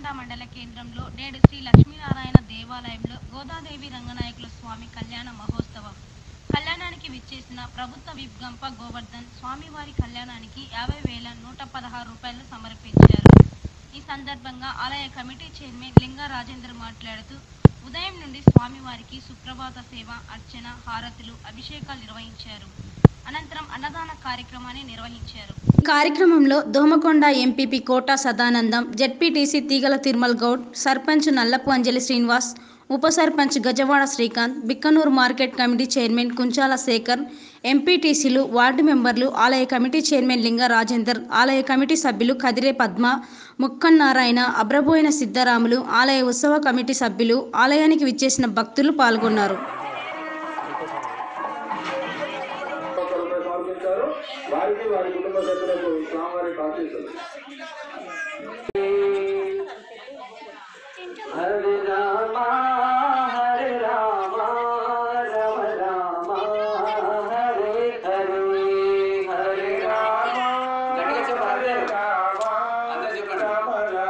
దోమకొండ మండల కేంద్రంలో నేడు శ్రీ లక్ష్మీనారాయణ దేవాలయంలో గోదాదేవి రంగనాయకుల స్వామి కళ్యాణ మహోత్సవం కళ్యాణానికి విచ్చేసిన ప్రభుత్వ విప్ గంప గోవర్ధన్ స్వామివారి కళ్యాణానికి యాభై వేల నూట పదహారు రూపాయలు సమర్పించారు ఈ సందర్భంగా ఆలయ కమిటీ చైర్మన్ లింగా రాజేందర్ మాట్లాడుతూ ఉదయం నుండి స్వామివారికి సుప్రభాత సేవ అర్చన హారతులు అభిషేకాలు నిర్వహించారు అనంతరం అన్నదాన కార్యక్రమాన్ని నిర్వహించారు కార్యక్రమంలో దోమకొండ ఎంపీపీ కోటా సదానందం జెడ్పీటీసీ తీగల తిరుమల్ గౌడ్ సర్పంచ్ నల్లపు అంజలి శ్రీనివాస్ ఉప sarpanch Gajavada Srikanth Bikkanoor market committee chairman Kunchala Shekar ఎంపీటీసీలు వార్డు మెంబర్లు ఆలయ కమిటీ చైర్మన్ లింగ రాజేందర్ ఆలయ కమిటీ సభ్యులు కదిరే పద్మ ముక్కన్నారాయణ అబ్రబోయిన సిద్ధరాములు ఆలయ ఉత్సవ కమిటీ సభ్యులు ఆలయానికి విచ్చేసిన భక్తులు పాల్గొన్నారు ఒక్కరిపై సమర్పించారు వారికి వారి కుటుంబ సభ్యులకు స్వామివారి ఆశీస్సులు హరే రామ హరే రామ రామ రామ హరే హరే హరే రామ హరే రామ రామ రామ